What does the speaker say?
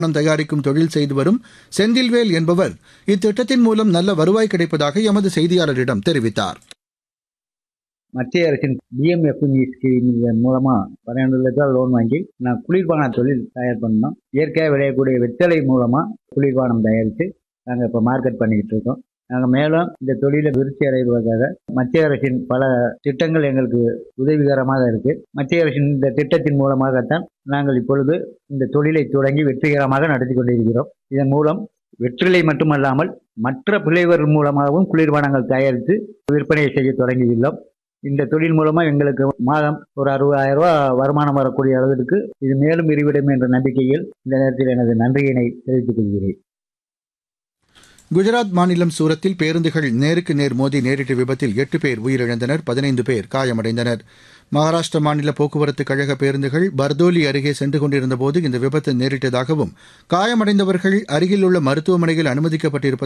பணம் தயாரிக்கும் தொழில் செய்து வரும் செந்தில்வேல் என்பவர் இத்திட்டத்தின் மூலம் நல்ல வருவாய் கிடைப்பதாக எமது செய்தியாளரிடம் தெரிவித்தார் மத்திய அரசின் டிஎம்எஃப்எம்இ ஸ்கீம் மூலமா பன்னெண்டு லட்சம் லோன் வாங்கி நான் குளிர்பான தொழில் தயார் பண்ணோம் இயற்கையாக விளையக்கூடிய வெத்தலை மூலமா குளிர்பானம் தயாரித்து நாங்கள் இப்போ மார்க்கெட் பண்ணிக்கிட்டு இருக்கோம் நாங்கள் மேலும் இந்த தொழிலை விருத்தி அடைவதற்காக மத்திய அரசின் பல திட்டங்கள் எங்களுக்கு உதவிகரமாக இருக்கு மத்திய அரசின் இந்த திட்டத்தின் மூலமாகத்தான் நாங்கள் இப்பொழுது இந்த தொழிலை தொடங்கி வெற்றிகரமாக நடத்தி கொண்டிருக்கிறோம் இதன் மூலம் வெற்றிலை மட்டுமல்லாமல் மற்ற பிள்ளைவர் மூலமாகவும் குளிர்பானங்கள் தயாரித்து விற்பனை செய்ய தொடங்கியுள்ளோம் இந்த தொழில் மூலமா எங்களுக்கு மாதம் ஒரு அறுபதாயிரம் ரூபாய் வருமானம் வரக்கூடிய அளவிற்கு இது மேலும் விரிவிடும் என்ற நம்பிக்கையில் இந்த நேரத்தில் எனது நன்றியினை தெரிவித்துக் கொள்கிறேன் குஜராத் மாநிலம் சூரத்தில் பேருந்துகள் நேருக்கு நேர் மோதி நேரிட்ட விபத்தில் எட்டு பேர் உயிரிழந்தனர் பதினைந்து பேர் காயமடைந்தனர் மகாராஷ்டிர மாநில போக்குவரத்து கழக பேருந்துகள் பர்தோலி அருகே சென்று கொண்டிருந்தபோது இந்த விபத்து நேரிட்டதாகவும் காயமடைந்தவர்கள் அருகில் உள்ள மருத்துவமனையில் அனுமதிக்கப்பட்டிருப்பதாக